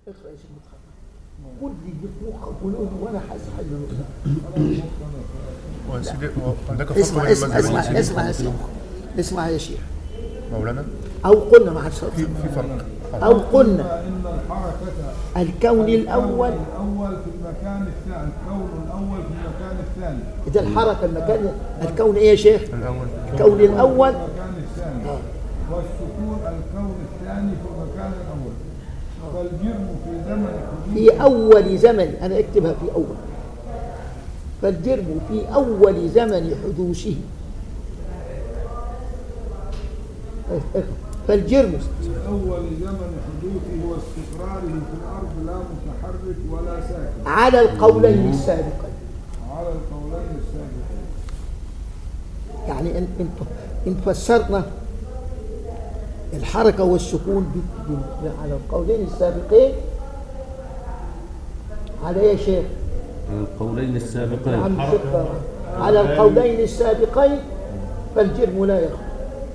اقرا يا شيخ مدحت كل اللي في مخك قوله وانا حاسس حاجه وسيدي هناك فرق اسمع بين اسمع المذهبين اسمع يا اسمع سيدي. اسمع اسمع يا شيخ مولانا او قلنا ما حدش في في فرق او قلنا إن الحركة الكون الاول الأول في المكان الثاني الكون الأول في المكان الثاني اذا الحركه المكان الكون ايه يا شيخ الاول الكون الاول المكان الثاني والسكون الكون الثاني في المكان الأول فالجرم في زمن حدوث في اول زمن انا اكتبها في اول فالجرم في اول زمن حدوثه فالجرم في أول زمن حدوثه واستقراره في الأرض لا متحرك ولا ساكن على القولين السابقين على القولين السابقين يعني ان ان ان فسرنا الحركه والسكون ب- ب- على القولين السابقين على ايه يا شيخ؟ القولين السابقين عم شقة. على القولين السابقين فالجرم لا يخرج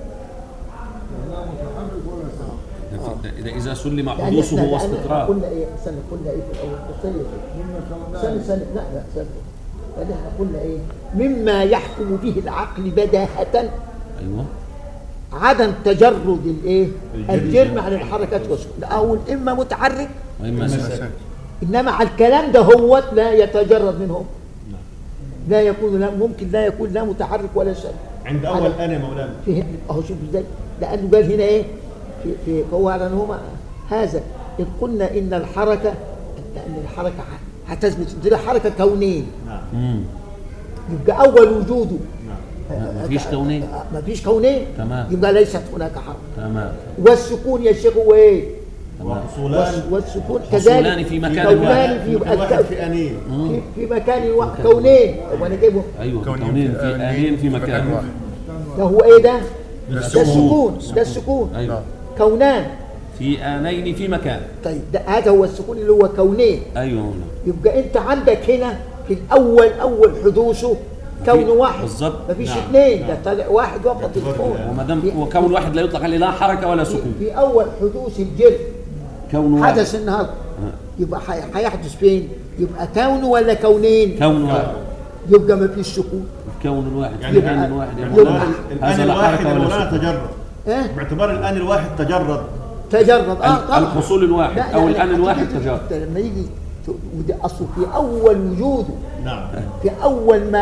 لا متحرك ولا ساكن إذا إذا سلم لأن حدوثه إحنا- لأن واستقرار قلنا ايه استنى قلنا ايه في الاول بس هي- ثم استنى كونان استنى لا لا استنى لأن احنا قلنا ايه مما يحكم به العقل بداهة أيوه عدم تجرد الايه الجرم عن الحركات والسكون اقول اما متحرك وإما ساكن انما على الكلام ده هو لا يتجرد منهم لا يكون لا ممكن لا يكون لا متحرك ولا شيء عند اول انا يا مولانا في اهو شوف ازاي لانه قال هنا ايه في في هو على ان هما هذا ان قلنا ان الحركه لان الحركه ح- هتثبت دي حركه كونين مم. يبقى اول وجوده ما فيش كونين ما فيش كونين تمام. يبقى ليست هناك حركه تمام والسكون يا شيخ هو ايه؟ وحصولان والس- والسكون حصولان كذلك في مكان كونان واحد. في كل واحد الك- في انين في, في مكان واحد كونين طب وانا جايبه أيوه كونين كونين في في آنين آنين في مكان واحد. ده هو ايه ده؟ ده السكون. السكون ده السكون أيوه كونان في آنين في مكان طيب ده هذا هو السكون اللي هو كونين أيوه مولانا. يبقى انت عندك هنا في الاول اول حدوثه كون واحد بالظبط. مفيش نعم. اثنين ده طلع واحد وقت الكون وما دام وكون واحد لا يطلق عليه لا حركة ولا في, سكون في اول حدوث الجرم كون واحد حدث النهارده يبقى حي- هيحدث فين؟ يبقى كون ولا كونين؟ كون واحد يبقى ما فيش سكون الكون الواحد يبقى- الآن الواحد يبقى- يقول هذا الان لا الواحد حركة يا ولا مولانا سكون تجرد اه باعتبار الان الواحد تجرد تجرد اه طبعا الحصول الواحد لا، لا، أو لا، الآن الواحد هتيجي تجرد انت لما يجي ت- وده اصله في اول وجوده نعم في اول ما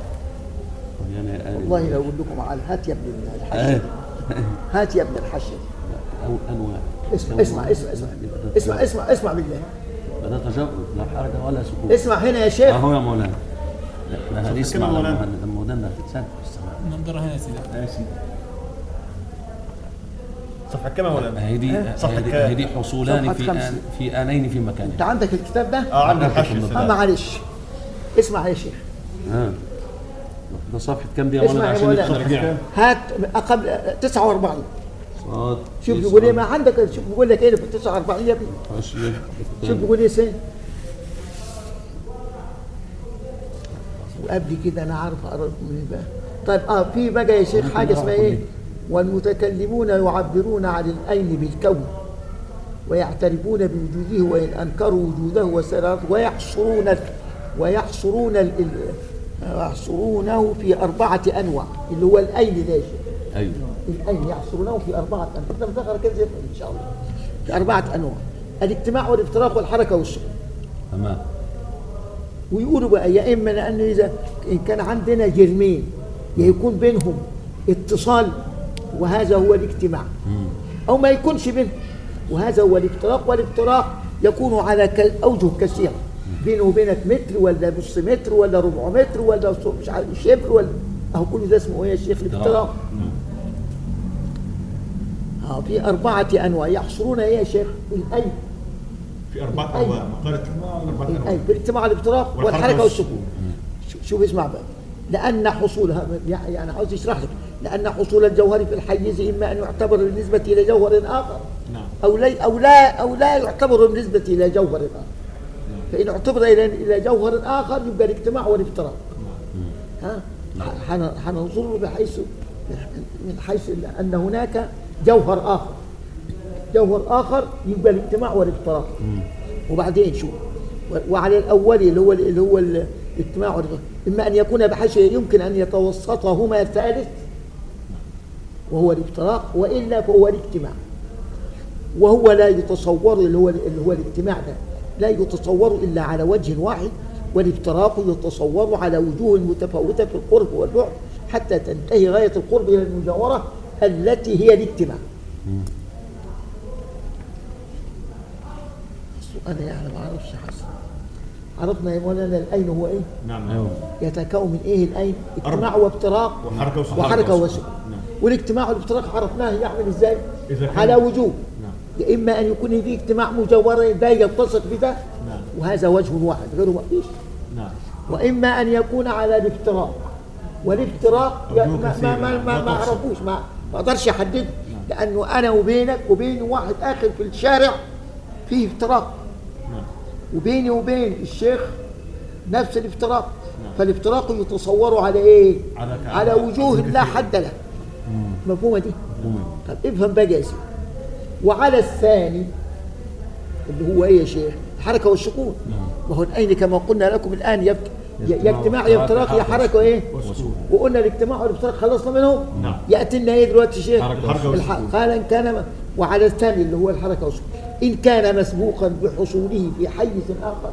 يعني آن والله لو اقول لكم على هات يا ابن الحشد آه. هات يا ابن الحشد أو أنواع اسمع اسمع اسمع اسمع اسمع اسمع اسمع بالله هذا تجرد لا حركة ولا سكون اسمع هنا يا شيخ اهو يا مولانا لا لا هذه اسمع كده مولانا. لما لما ودنا تتسد ننظر هنا يا سيدي ماشي صفحه كم يا مولانا هذه صفحة هذه كام؟ هذه حصولان صفحة في خمسة. آن في آنين في مكان انت عندك الكتاب ده؟ اه عندي الحشر اه السلام. معلش اسمع يا شيخ ها ده صفحة كم دي يا اسمع مولانا يا عشان مولانا. نرجع هات قبل 49 صاد شوف بيقول ايه ما عندك شوف بيقول لك ايه في 49 يا ابني شوف بيقول ايه سين وقبل كده انا عارف اقرا لكم من بقى طيب اه في بقى يا شيخ حاجه اسمها ايه والمتكلمون يعبرون عن الأين بالكون ويعترفون بوجوده وإن أنكروا وجوده وسرارته ويحصرون ال- ويحصرون ال- ال- ويحصرونه في أربعة أنواع اللي هو الأين ده يا شيخ ايوه الأين يحصرونه في أربعة أنواع كده مذكر كده زي ما إن شاء الله في أربعة أنواع الاجتماع والافتراق والحركة والسكون تمام ويقولوا بقى يا اما لانه اذا إن كان عندنا جرمين يا يكون بينهم اتصال وهذا هو الاجتماع او ما يكونش بينهم وهذا هو الافتراق والافتراق يكون على ك- اوجه كثيره بينه وبينك متر ولا نص متر ولا ربع متر ولا ص- مش عارف شبر ولا اهو كل ده اسمه ايه يا شيخ الافتراق اه في أربعة أنواع يحصرون إيه يا شيخ؟ الأي في أربعة أي. أنواع مقالة أربعة أنواع الأي بالاجتماع الافتراق والحركة والحركة والسكون. والسكون شوف- شوف اسمع بقى لأن حصولها يعني عاوز يشرح لك لأن حصول الجوهر في الحيز إما أن يعتبر بالنسبة إلى جوهر آخر نعم. أو لا أو لا أو لا يعتبر بالنسبة إلى جوهر آخر فإن اعتبر إلى إلى جوهر آخر يبقى الاجتماع والافتراق ها حن- حننظر بحيث من حيث أن هناك جوهر آخر جوهر اخر يبقى الاجتماع والافتراق وبعدين شو و- وعلى الاولي اللي هو اللي هو الاجتماع والافتراق اما ان يكون بحيث يمكن ان يتوسطهما الثالث وهو الافتراق والا فهو الاجتماع وهو لا يتصور اللي هو اللي هو الاجتماع ده لا يتصور الا على وجه واحد والافتراق يتصور على وجوه متفاوته في القرب والبعد حتى تنتهي غايه القرب الى المجاوره التي هي الاجتماع. انا يعني ما اعرفش حسن عرفنا يا مولانا الاين هو ايه؟ نعم ايوه يتكون من ايه الاين؟ اجتماع أربع. وافتراق وحركة وسكون. وحركه وسكون. وسكون نعم. والاجتماع والافتراق عرفناه يعمل ازاي؟ إذا كان- على وجوه نعم. يا اما ان يكون في اجتماع مجاورة ده يلتصق بده نعم. وهذا وجه واحد غيره ما فيش نعم واما ان يكون على الافتراق والافتراق يا- وجوه ما ما كثيرة. ما, ما, ما لا تحصى. اعرفوش ما ما اقدرش احدده لانه انا وبينك وبين واحد اخر في الشارع فيه افتراق نعم وبيني وبين الشيخ نفس الافتراق فالافتراق يتصور على ايه؟ على ك- على وجوه وجوه لا كثيرة. حد لها مفهومه دي؟ طب افهم بقى يا سيدي وعلى الثاني اللي هو ايه يا شيخ؟ الحركه والسكون ما هو الاين كما قلنا لكم الان يبت... يا اجتماع اجتماع يا وافتراق، افتراق يا حركة حركه ايه؟ وسكون. وقلنا الاجتماع والافتراق خلصنا منهم نعم. ياتي لنا ايه دلوقتي يا شيخ؟ حركة وسكون. الح... قال ان كان م- وعلى الثاني اللي هو الحركه والسكون ان كان مسبوقا بحصوله في حيز اخر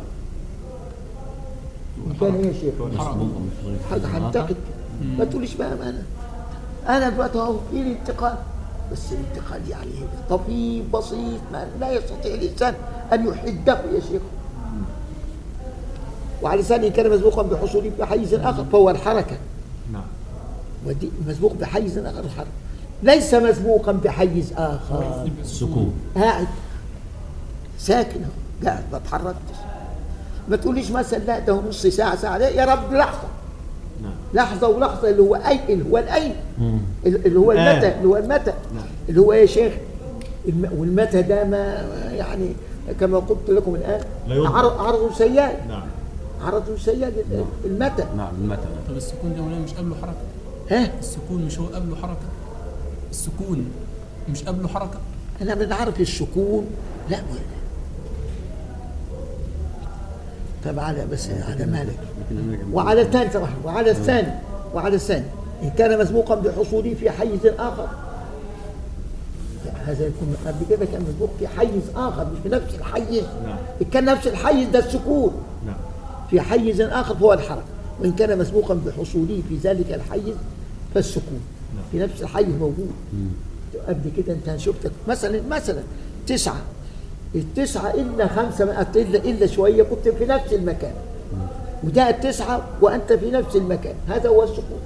ان كان ايه يا شيخ؟ حاجه هنتقد ما تقوليش بقى ما انا انا دلوقتي اهو في الانتقال بس الانتقال يعني طبيب بسيط ما لا يستطيع الانسان ان يحده يا شيخ وعلى لسانه كان مسبوقا بحصوله في حيز اخر فهو الحركه نعم ودي مسبوق بحيز اخر الحركه ليس مسبوقا بحيز اخر السكون قاعد ساكن أهو، قاعد ما اتحركتش ما تقوليش مثلا لا ده هو نص ساعه ساعه لا يا رب لحظه نعم لحظه ولحظه اللي هو اي اللي هو الاين اللي هو آه. المتى اللي هو المتى اللي هو ايه يا شيخ الم- والمتى ده ما يعني كما قلت لكم الان لا يضبط. عرض عرض سيال نعم عرض سيال المتى نعم المتى طب السكون ده مولانا مش قبله حركه ها السكون مش هو قبله حركه السكون مش قبله حركه انا بنعرف السكون لا ولا طب على بس على مالك وعلى الثاني طبعا وعلى الثاني وعلى الثاني ان كان مسبوقا بحصوله في حيز اخر هذا يكون قبل كده كان مسبوق في حيز اخر مش في نفس الحيز نعم. ان كان نفس الحيز ده السكون نعم في حيز اخر فهو الحركه وان كان مسبوقا بحصوله في ذلك الحيز فالسكون في نفس الحيز موجود قبل كده انت شفتك مثلا مثلا تسعه التسعه الا خمسه ما- الا الا شويه كنت في نفس المكان وده التسعه وانت في نفس المكان هذا هو السكون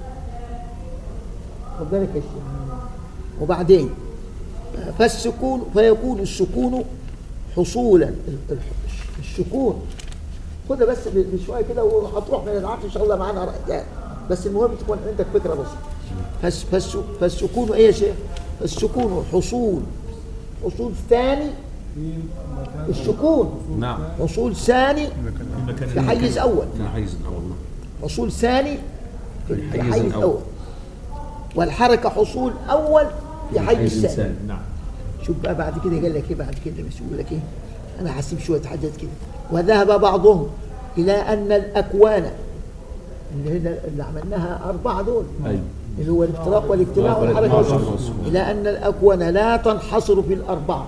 خد بالك يا شيخ وبعدين فالسكون فيكون السكون حصولا ال- ال- السكون خدها بس ب- بشويه كده وهتروح من العقل ان شاء الله معانا رأيان بس المهم تكون عندك فكره بسيطه فالس فالس فالسكون ايه يا شيخ؟ السكون حصول حصول ثاني في مكان السكون نعم حصول ثاني في مكان في حيز اول في حيز الاول نعم حصول ثاني في في حيز حيز الأول. اول والحركه حصول اول في حيز حيز ثاني ثاني. نعم شوف بقى بعد كده قال لك ايه بعد كده بس يقول لك ايه انا هسيب شويه حاجات كده وذهب بعضهم الى ان الاكوان اللي هنا اللي عملناها اربعه دول ايوه اللي هو الافتراق والاجتماع والحركه والسكون الى ان الاكوان لا تنحصر في الاربعه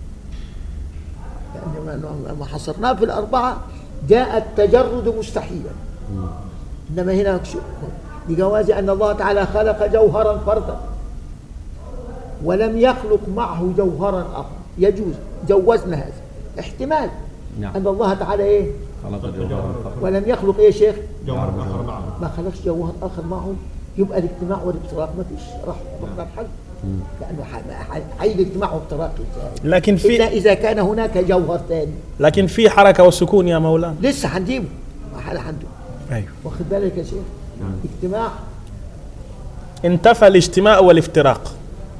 لان ما- ما حصرناه في الاربعه جاء التجرد مستحيلا انما هنا شو- لجواز ان الله تعالى خلق جوهرا فردا ولم يخلق معه جوهرا اخر يجوز جوزنا هذا احتمال نعم. ان الله تعالى ايه خلق الجوهر الفرد ولم يخلق ايه يا شيخ جوهر اخر معه ما خلقش جوهر اخر معهم يبقى الاجتماع والافتراق ما فيش راح رحنا الحل لانه ح- ح- حي الاجتماع والافتراق إزاي؟ لكن الا في اذا كان هناك جوهر ثاني لكن في حركه وسكون يا مولانا لسه هنجيبه ما حل عنده ايوه واخد بالك يا شيخ اجتماع انتفى الاجتماع والافتراق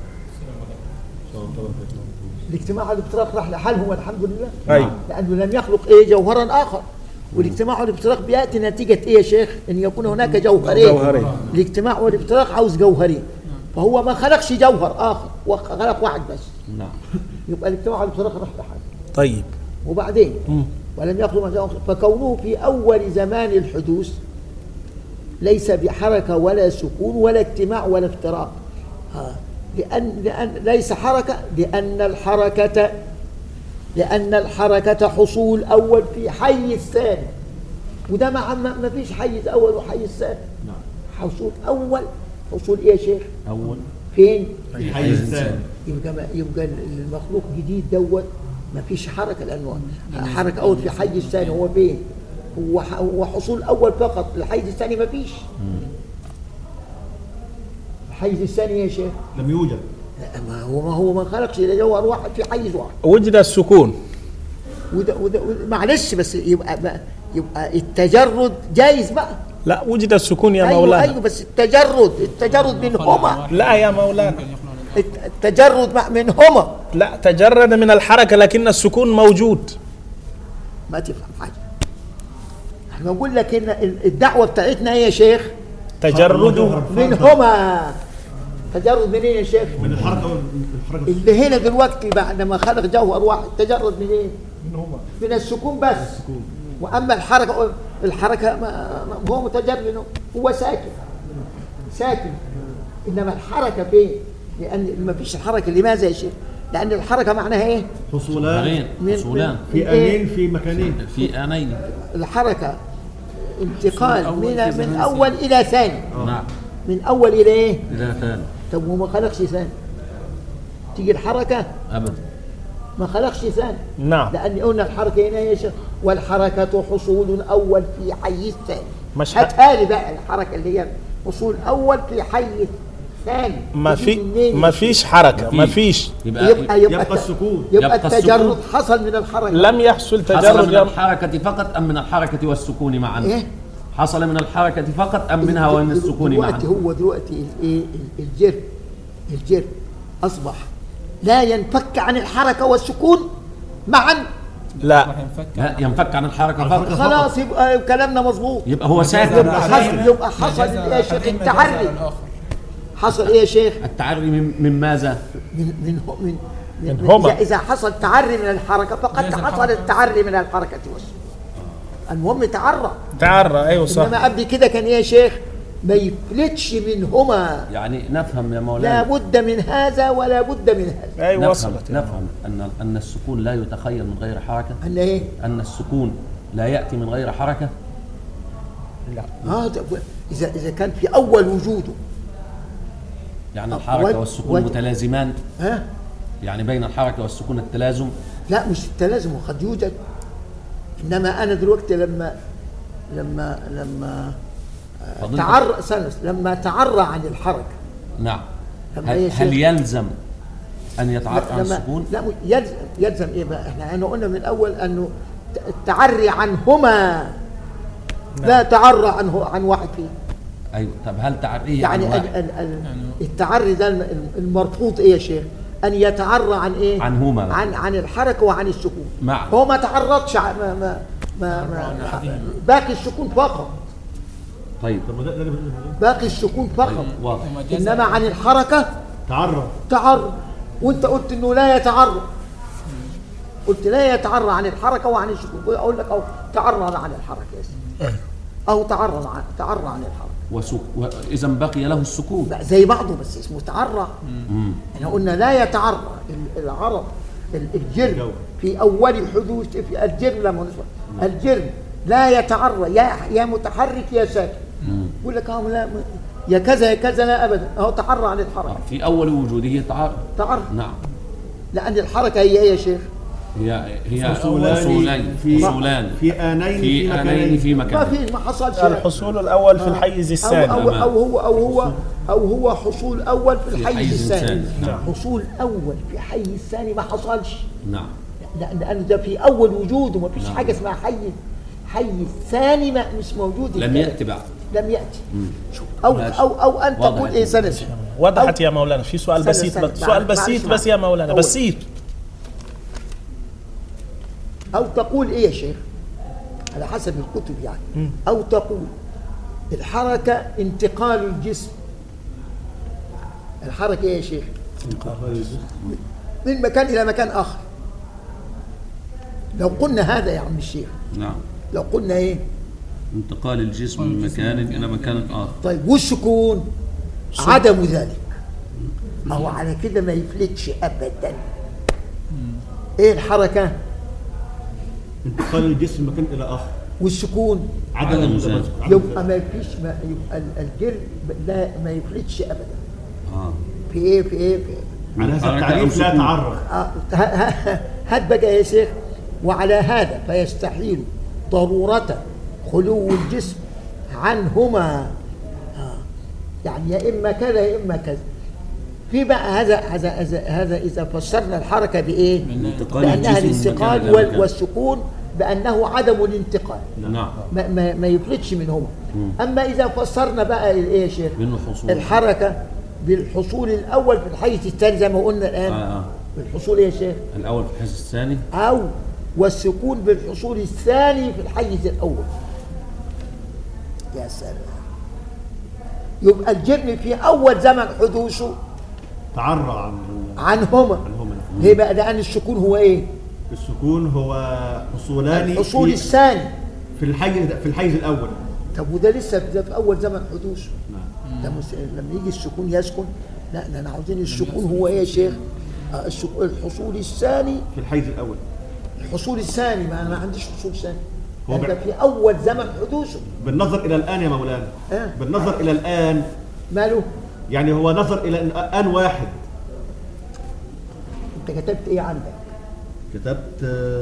الاجتماع والافتراق راح لحالهم والحمد لله ايوه لانه لم يخلق ايه جوهرا اخر والاجتماع والافتراق بياتي نتيجه ايه يا شيخ؟ ان يكون هناك جوهرين جوهرين. الاجتماع والافتراق عاوز جوهرين فهو ما خلقش جوهر اخر وخلق واحد بس نعم يبقى الاجتماع والافتراق راح لحاله طيب وبعدين مم. ولم يخلق ما جاء فكونه في أول زمان الحدوث ليس بحركة ولا سكون ولا اجتماع ولا افتراق آه. لأن, لأن ليس حركة لأن الحركة لأن الحركة حصول أول في حيز ثاني وده مع ما ما فيش حيز أول وحيز ثاني نعم حصول أول حصول إيه يا شيخ؟ أول فين؟ في حيز ثاني يبقى ما يبقى المخلوق جديد دوت ما فيش حركه لانه حركه اول في حيز ثاني هو فين؟ هو ح- هو حصول اول فقط الحيز الثاني ما فيش الحيز الثاني يا شيخ لم يوجد لا، ما هو ما هو ما خلقش الا جوهر واحد في حيز واحد وجد السكون وده وده وده- معلش بس يبقى بقى يبقى التجرد جايز بقى لا وجد السكون يا ايوه مولانا ايوه بس التجرد التجرد منهما لا يا مولانا الت- التجرد مع- منهما لا تجرد من الحركة لكن السكون موجود ما تفهم حاجه احنا بقول لك ان ال- الدعوه بتاعتنا ايه يا شيخ تجرده منهما تجرد منين يا شيخ من الحركه والحركه اللي هنا دلوقتي بعد ما خلق جوهر واحد تجرد منين منهما من السكون بس واما الحركه الحركه ما ما- هو متجرد هو ساكن ساكن انما الحركه فين لان ما فيش الحركه لماذا يا شيخ لان الحركه معناها ايه حصولان حصولين من- حصولان من- في انين في مكانين في آنين الحركه انتقال أول من في من زمن اول الى ثاني نعم من اول الى ايه إلى ثاني طب هو ما خلقش ثاني تيجي الحركه أبدا ما خلقش ثاني نعم لان قلنا الحركه هنا يا شيخ والحركه حصول اول في حيز ثاني مش هاتها لي بقى الحركه اللي هي حصول اول في حيز ثاني ما تجيب في منين ما يا فيش حركة ما فيش يبقى, يبقى يبقى, يبقى السكون. يبقى, يبقى التجرد السكون. حصل من الحركه لم يحصل حصل تجرد من يا الحركة فقط أم من الحركة والسكون معا إيه؟ حصل من الحركة فقط أم منها ومن السكون معا دلوقتي هو دلوقتي الايه الجر الجر اصبح لا ينفك عن الحركه والسكون معا لا راح ينفك لا ينفك عن الحركة فقط خلاص يبقى كلامنا مظبوط يبقى هو ساكن يبقى حصل يبقى حصل مجازا ايه يا شيخ أحدهما مجازا التعري على الآخر. حصل ايه يا شيخ التعري من, من ماذا؟ من من من, من, من من هما. إذا, إذا حصل تعري من الحركة فقد جاز حصل الحركة. التعري من الحركة والسكون المهم تعرى تعرى ايوه صح إنما قبل كده كان إيه يا شيخ ما يفلتش منهما يعني نفهم يا لا مولانا بد من هذا ولا بد من هذا ايوه نفهم, وصلت يا نفهم أن أن السكون لا يتخيل من غير حركة أن إيه أن السكون لا يأتي من غير حركة آه ده- إذا إذا كان في أول وجوده يعني أه، الحركة وج- والسكون وج- متلازمان ها يعني بين الحركة والسكون التلازم لا مش التلازم قد يوجد إنما أنا دلوقتي لما لما لما فضلت- تعرى سنة لما تعرى عن الحركة نعم لما هل, هي هل شيخ- يلزم أن يتعرف عن لما السكون؟ لا مش- يلزم يلزم ايه بقى احنا احنا قلنا من الاول انه ت- التعري عنهما لا تعرى عنه عن واحد فيه أيوة طب هل تعريه يعني عن ال واحد؟ ال ال التعري ده الم- المرفوض ايه يا شيخ ان يتعرى عن ايه عنهما بقى. عن عن الحركه وعن السكون مع. هو ما تعرضش ع- ما ما ما, ما باقي السكون فقط طيب طب ما ده ده باقي السكون فقط طيب واضح ومجازا انما عن الحركه تعرض تعرض وانت قلت انه لا يتعرض قلت لا يتعرى عن الحركه وعن السكون اقول لك او تعرض عن الحركه يا سيدي او تعرض عن تعرى عن الحركه وسك... وإذا بقي له السكون لا زي بعضه بس اسمه تعرى مم. احنا قلنا لا يتعرى ال- العرب ال- الجرم في اول الحدوث في الجرم لما نسمع الجرم لا يتعرى يا يا متحرك يا ساكن يقول لك اهو لا م- يا كذا يا كذا لا ابدا اهو تعرى عن الحركه في أول وجوده تعرض تعرى نعم لان الحركه هي ايه يا شيخ هي هي فصولان فصولان في فصولان في انين في آنين في ما مكان في ما حصلش الحصول الاول في الحيز أو, الثاني أو, تمام. أو هو أو هو أو هو حصول أول في الحيز الحيز الثاني الثاني، نعم. حصول أول في حيز الثاني ما حصلش نعم لأن لأن ده في أول وجود وما فيش نعم. حاجة اسمها حيز حيز ثاني ما مش موجود لم يأتي بعد لم يأتي شوف أو ماشي. أو أو أن واضح تقول يا إيه سيدي. سنة وضحت أو- يا مولانا في سؤال سنة- بسيط سنة. بس سؤال معلش، بسيط معلش. بس يا مولانا أول. بسيط أو تقول إيه يا شيخ على حسب الكتب يعني أو تقول الحركة انتقال الجسم الحركة ايه يا شيخ من مكان إلى مكان آخر لو قلنا هذا يا عم الشيخ نعم لو قلنا ايه انتقال الجسم من مكان إلى مكان آخر طيب والسكون عدم ذلك أو على كده ما يفلتش أبدا ايه الحركة انتقال الجسم من مكان الى اخر والسكون عدم عدم ذلك. ذلك. عدم يبقى ذلك. ما فيش ما يبقى ال- الجرم لا ما يفلتش ابدا آه. في ايه في ايه في إيه؟ على هذا حركة أو التعريف لا سكون. تعرف آه، ه- ه- هات بقى يا شيخ وعلى هذا فيستحيل ضرورة خلو الجسم عنهما آه، يعني يا إما كذا يا إما كذا في بقى هذا هذا هذا, هذا إذا فسرنا الحركة بإيه؟ انتقال بأنها الجسم من مكان الانتقال إلى وال- مكان. والسكون بأنه عدم الانتقال نعم ما, ما, ما يفلتش منهما أما إذا فسرنا بقى الإيه يا شيخ؟ منه حصول الحركة بالحصول الأول في الحيز الثاني زي ما قلنا الآن آه آه. بالحصول إيه يا شيخ؟ الأول في الحيز الثاني أو والسكون بالحصول الثاني في الحيز الأول يا سلام يبقى الجرم في أول زمن حدوثه تعرى عن عنهما عنهما ليه بقى لأن السكون هو إيه؟ السكون هو حصولان الحصول في, الثاني في الحيز في الحيز الاول طب وده لسه في, ده في أول زمن حدوثه ده مس... لما يجي السكون يسكن لا ده احنا عاوزين السكون هو إيه يا شيخ؟ آه، السك- الحصول الثاني في الحيز الاول الحصول الثاني ما أنا ما عنديش حصول ثاني هو ده بع- في أول زمن حدوثه بالنظر الى الان يا مولانا آه. بالنظر الى الان ماله؟ يعني هو نظر الى ان واحد أنت كتبت إيه عندك؟ كتبت آه،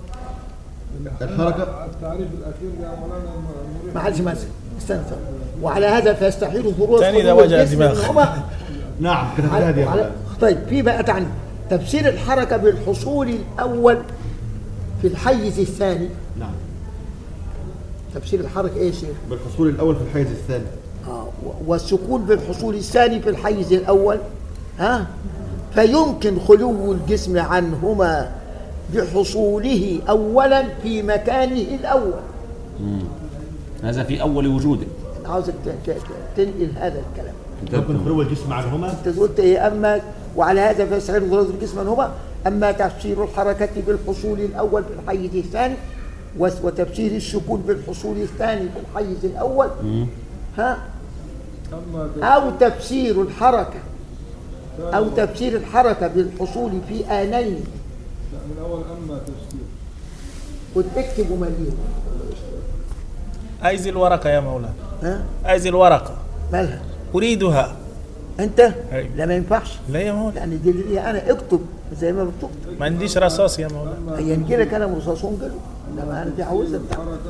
الحركة التعريف الاخير يا مولانا مريح ما عادش مثلا استنى استنى. وعلى هذا فيستحيل ظهور تاني ده خلو وجع الجسم دماغ. منهما. نعم كتبت على هذه يا على مولانا طيب في بقى تعني تفسير الحركة بالحصول الأول في الحيز الثاني نعم تفسير الحركة إيه يا شيخ؟ بالحصول الاول في الحيز الثاني آه و- والسكون بالحصول الثاني في الحيز الأول ها فيمكن خلو الجسم عنهما بحصوله أولا في مكانه الأول هذا في أول وجوده أنا عاوزك ت- ت- ت- تنقل هذا الكلام يمكن خلو الجسم عنهما انت قلت ايه اما وعلى هذا فيستحيل ظهور الجسم منهما اما تفسير الحركه بالحصول الاول في الحيز الثاني وس- وتفسير السكون بالحصول الثاني في الحيز الاول ها اما او تفسير الحركه او تفسير الحركه بالحصول في انين لا، من اول اما تفسير وتكتب مليون عايز الورقة يا مولانا ها عايز الورقة مالها أريدها انت أيوة. لا ما ينفعش لا يا مولانا يعني دي اللي انا اكتب زي ما بتكتب ما عنديش رصاص يا مولانا ينجي لك انا رصاصون قالوا لما انا دي عاوزها بتاع حركه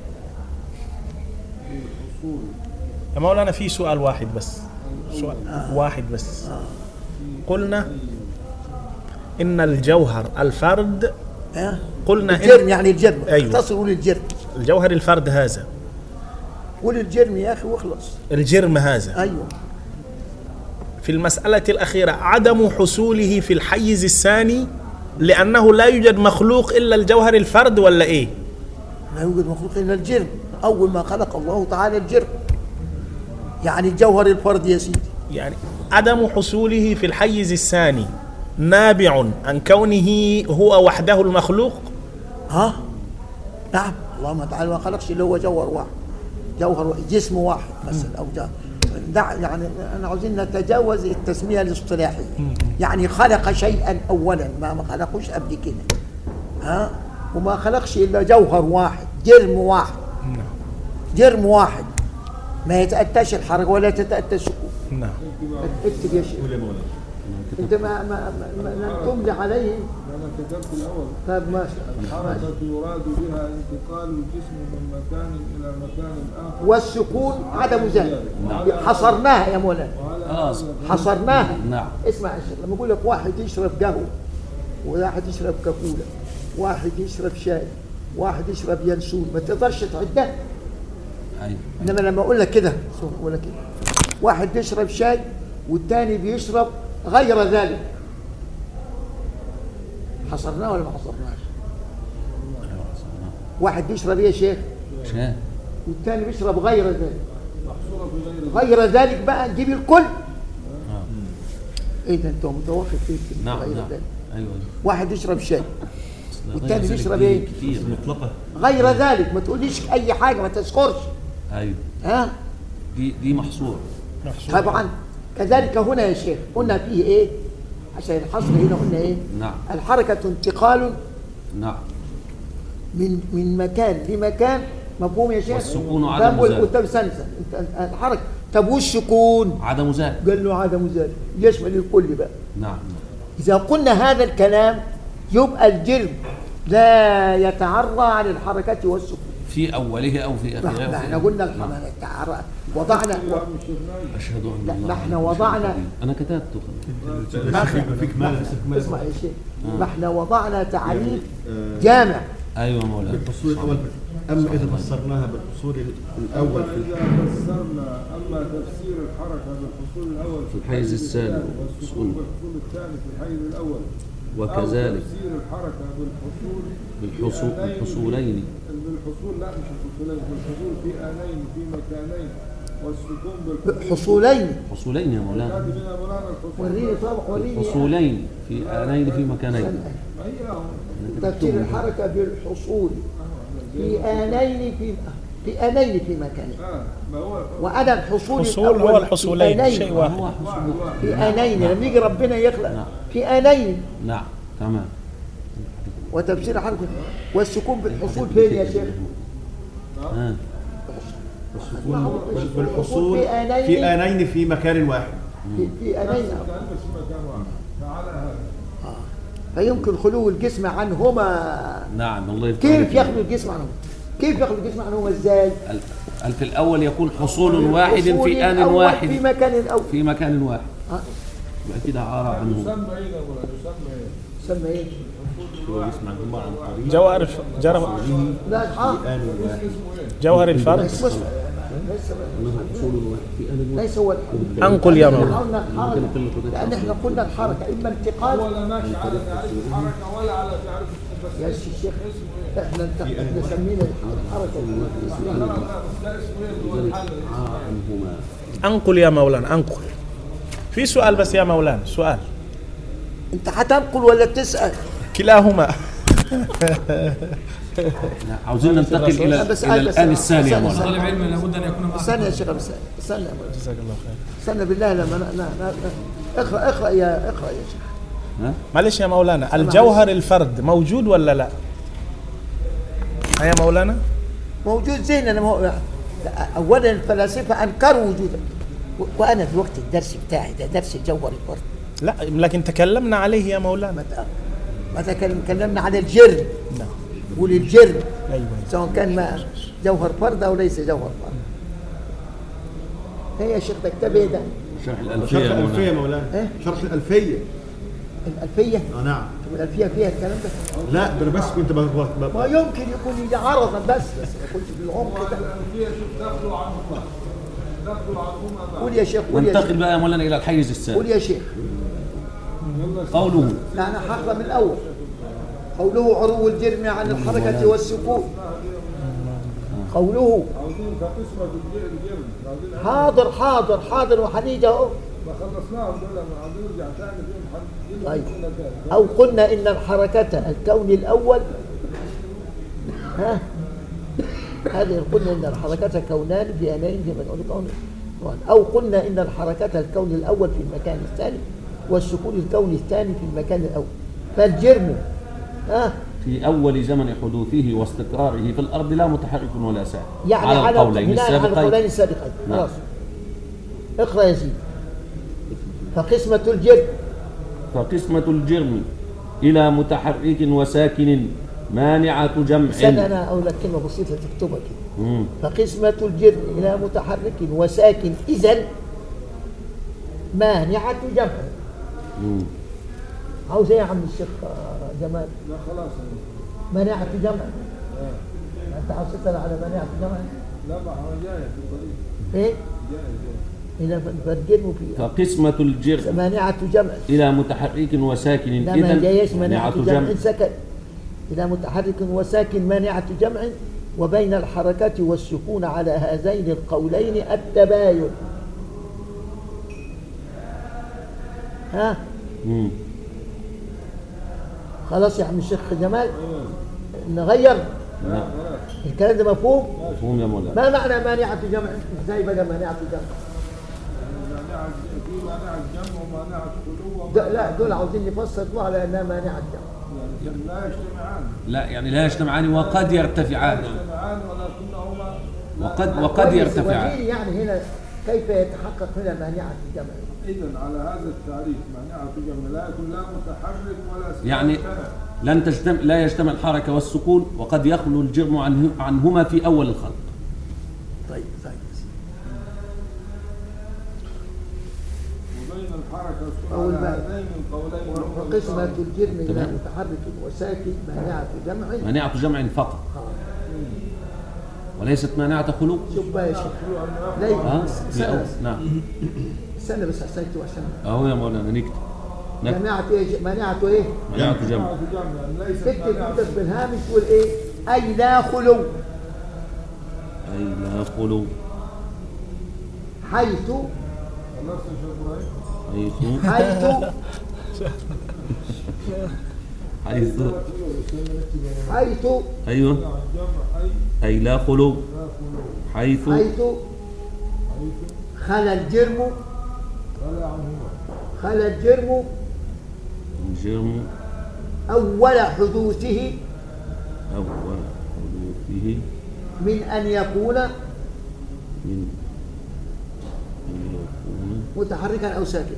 في اصول يا مولانا في سؤال واحد بس سؤال واحد بس قلنا إن الجوهر الفرد ها قلنا الجرم إن يعني الجرم أيوة. اختصروا للجرم الجوهر الفرد هذا قول الجرم يا اخي واخلص الجرم هذا ايوه في المسألة الأخيرة عدم حصوله في الحيز الثاني لأنه لا يوجد مخلوق إلا الجوهر الفرد ولا إيه؟ لا يوجد مخلوق الا الجرم اول ما خلق الله تعالى الجرم يعني الجوهر الفرد يا سيدي يعني عدم حصوله في الحيز الثاني نابع عن كونه هو وحده المخلوق ها نعم الله تعالى ما خلقش اللي هو جوهر واحد جوهر واحد جسم واحد مثلا او جوهر دع يعني انا عاوزين نتجاوز التسميه الاصطلاحيه يعني خلق شيئا اولا ما ما خلقوش قبل كده ها وما خلقش الا جوهر واحد جرم واحد جرم واحد ما يتاتاش الحركه ولا تتاتى السكون نعم اكتب يا شيخ انت ما ما ما, ما لم تملي عليه انا كتبت الاول طيب ماشي الحركه يراد بها انتقال الجسم من مكان الى مكان اخر والسكون عدم ذلك حصرناها يا مولانا آه حصرناها نعم اسمع يا شيخ لما اقول لك واحد يشرب قهوه وواحد يشرب كاكولا واحد يشرب شاي واحد يشرب ينسون ما تقدرش تعدها أيوة. انما لما اقول لك كده شوف اقول لك كده واحد بيشرب شاي والتاني بيشرب غير ذلك حصرناه ولا ما حصرناش واحد بيشرب ايه يا شيخ شاء والتاني بيشرب غير ذلك محصوره في غير غير ذلك بقى نجيب الكل ايه ده انت متوقف فيه كده نعم غير نعم ذلك. ايوه واحد يشرب شاي لا، والتاني غير ذلك بيشرب دي إيه؟ كتير مطلقة غير ذلك ما تقوليش اي حاجه ما تسخرش ايوه ها دي دي محصور طبعا كذلك هنا يا شيخ قلنا فيه ايه عشان الحصر هنا قلنا ايه نعم الحركه انتقال نعم من من مكان لمكان مفهوم يا شيخ والسكون عدم طب وال- ذلك. طب استنى استنى انت الحركه طب والسكون عدم ذلك قال له عدم ذلك يشمل الكل بقى نعم إذا قلنا هذا الكلام يبقى الجرم لا يتعرى عن الحركة والسكون في اوله او في اخره ما أو في احنا قلنا الحركة يتعرى وضعنا اشهد ان لا، الله ما احنا على وضعنا- شيء قدير. انا كتبته فيك مال اسمع يا شيخ ما احنا وضعنا تعريف جامع ايوه مولانا بالحصول الأول أما إذا فسرناها بالحصول الأول في إذا فسرنا أما تفسير الحركة بالحصول الأول في الحيز الثاني والسكون بالحصول الثاني في الحيز الأول أو وكذلك تفسير الحركة بالحصول بالحصول في آنين- بالحصولين بالحصول لا مش الحصولين بالحصول في آنين في مكانين والسكون بالحصول حصولين حصولين يا مولانا هذه من مولانا الحصول وريني طبعا وريني حصولين في آنين في مكانين ما هي أهو. تفسير الحركة بالحصول في آنين في في آنين في مكانين آه ما هو وأنا الحصول حصول الأول هو في الحصولين آنين. شيء واحد هو حصول في آنين لما يجي ربنا يخلق في آنين نعم تمام وتفسير الحركة والسكون بالحصول فين يا شيخ؟ ها بالحصول في آنين في آنين في مكان واحد في, في آنين كان بس مكان واحد تعالى هذا فيمكن خلو الجسم عنهما نعم الله يفتح كيف عليك. يخلو الجسم عنهما؟ كيف يخلو الجسم عنهما ازاي؟ ال- ال- في الأول يكون حصول واحد الحصول في آن الأول في واحد مكان أو في مكان واحد آه. يبقى كده عارة عنه يسمى ايه ده ولا يسمى ايه؟ يسمى ايه؟ يسمع الجمعة عن طريق جوهر الف... جر... لا آه. آن واحد جوهر الفرد اسمه اسمه ليس أنه حصول واحد في آن واحد ليس هو أنقل يا احنا مولانا قلنا الحركة لأن احنا قلنا الحركة إما انتقال ولا ماشي على تعريف الحركة ولا على تعريف بس يا شيخ احنا احنا سمينا الحركة لا اسمه ايه اللي هو الحل عنهما أنقل يا مولانا أنقل في سؤال بس يا مولانا سؤال انت هتنقل ولا تسأل؟ كلاهما لا، عاوزين ننتقل إلى بس إلى آه، بس الآن آه، الثاني يا بس- مولانا طالب علم لابد ان يكون معه استنى يا شيخ استنى استنى جزاك الله خير استنى بالله لما أنا أنا أنا اقرأ اقرأ يا اقرأ يا شيخ ها؟ معلش يا مولانا الجوهر الفرد موجود ولا لا؟ ها يا مولانا؟ موجود زين انا مو... لا، اولا الفلاسفه انكروا وجوده و- وانا في وقت الدرس بتاعي ده درس جوهر الفرد لا لكن تكلمنا عليه يا مولانا متى متى كان- تكلمنا عن الجرم قول الجرم ايوه سواء كان ما جوهر فرد او ليس جوهر فرد هي يا شيخ ده كتاب ايه ده؟ شرح الألفية شرح يا الألفية مولانا مولانا إيه؟ شرح الألفية الالفيه آه نعم الالفيه فيها الكلام ده لا ده أنا بس كنت ب- ب- ب- ما يمكن يكون يجي عرضا بس بس ما يكونش بالعمق ده الأنبياء شوف دخلوا عنهما دخلوا عنهما قول يا شيخ قول يا ننتقل شيخ بقى يا مولانا إلى الحيز قول الثاني يا شيخ قوله لا انا هقرا من الاول قوله عرو الجرم عن الحركه والسكون قوله عاوزين كقسمة الجرم الجرم عاوزين حاضر حاضر حاضر وحنيجي اهو ما خلصناهم دول ما عاوزين نرجع تاني فيهم حد طيب او قلنا ان الحركه الكون الاول ها هذه قلنا ان الحركه كونان في انين في مكان كون او قلنا ان الحركه الكون الاول في المكان الثاني والسكون الكون الثاني في المكان الاول فالجرم ها في أول زمن حدوثه واستقراره في الأرض لا متحرك ولا ساكن يعني على على القولين بناء على القولين السابقين السابقين نعم. خلاص اقرا يا سيدي فقسمة الجرم فقسمة الجرم إلى متحرك وساكن مانعة جمع استنى انا اقول لك كلمه بسيطه تكتبها كده مم. فقسمة الجرم إلى متحرك وساكن إذا مانعة جمع مم. عاوز ايه يا عم الشيخ آه، جمال؟ لا خلاص مانعة جمع انت عاوز تسأل على مانعة جمع لا ما هو جاي في الطريق ايه؟ جاي جاي إلى فالجرم في فقسمة الجرم مانعة جمع إلى متحرك وساكن لا ما جايش مانعة مانعة جمع جمع سكن إلى متحرك وساكن مانعة جمع وبين الحركة والسكون على هذين القولين التباين ها مم. خلاص يا عم الشيخ جمال نغير نعم الكلام ده مفهوم مفهوم يا مولانا ما معنى مانعة جمع ازاي بقى مانعة جمع مانعة في مانعة جمع ومانعة خلو ده لا دول عاوزين نفسر على انها مانعة جمع يعني لا يجتمعان لا يعني لا يجتمعان وقد يرتفعان يجتمعان ولكنهما وقد وقد يرتفعان وريني يعني هنا كيف يتحقق هنا مانعة الجمع إذا على هذا التعريف مانعة جمع لا يكون لا متحرك ولا ساكن يعني لن تجتمع لا يجتمع الحركة والسكون وقد يخلو الجرم عنه عنهما في أول الخلق طيب طيب وبين الحركة والسكون أول على ما- هذين القولين وقسمة الجرم إلى تمام. متحرك وساكن مانعة جمع مانعة جمع فقط وليست مانعة خلو شوف بقى يا شيخ ها لا في أول استنى نعم استنى بس احسنت عشان أهو يا مولانا نكتب نكتب مانعة ايه مانعة ايه مانعة جمع مانعة جمع يعني ليست تكتب مانعة كتب بالهامش تقول ايه اي لا خلو أي لا خلو حيث خلصت يا شيخ إبراهيم حيث حيث حيث حيث أيوه جمع أي أي لا خلو حيث حيث خلا الجرم ولا عنهما خلا الجرم الجرم اول حدوثه أول حدوثه من ان يكون من أن يكون متحركا او ساكنا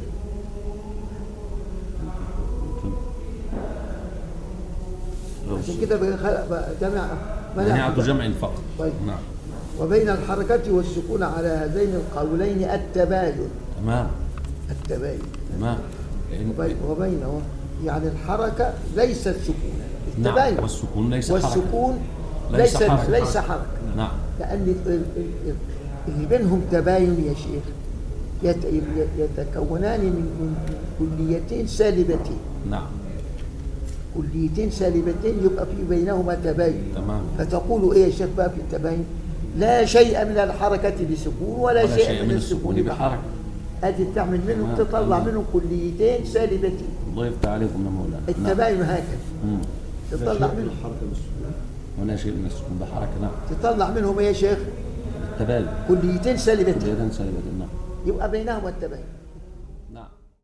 أو عشان كده بقى خلق بقى جمع مانعة جمع فقط طيب. نعم وبين الحركة والسكون على هذين القولين التباين تمام التباين تمام وبين لأن- وبينه يعني الحركة ليست سكونا نعم التباين والسكون ليس حركة والسكون ليس ليس حركة. ليس حركة نعم لأن ال- ال- ال- اللي بينهم تباين يا شيخ يت- يتكونان من من كليتين سالبتين نعم كليتين سالبتين يبقى في بينهما تباين تمام فتقول ايه يا شيخ بقى في التباين لا شيء من الحركة بسكون ولا, ولا شيء, من السكون بحركة بحركة ادي تعمل منهم تمام، تطلع تمام. منهم كليتين سالبتين الله يفتح عليكم يا مولانا نعم. التباين هكذا مم. تطلع منهم الحركه بالسكون ولا شيء من السكون بحركة نعم تطلع منهم ايه يا شيخ التباين كليتين سالبتين كلية سالبة نعم يبقى بينهما التباين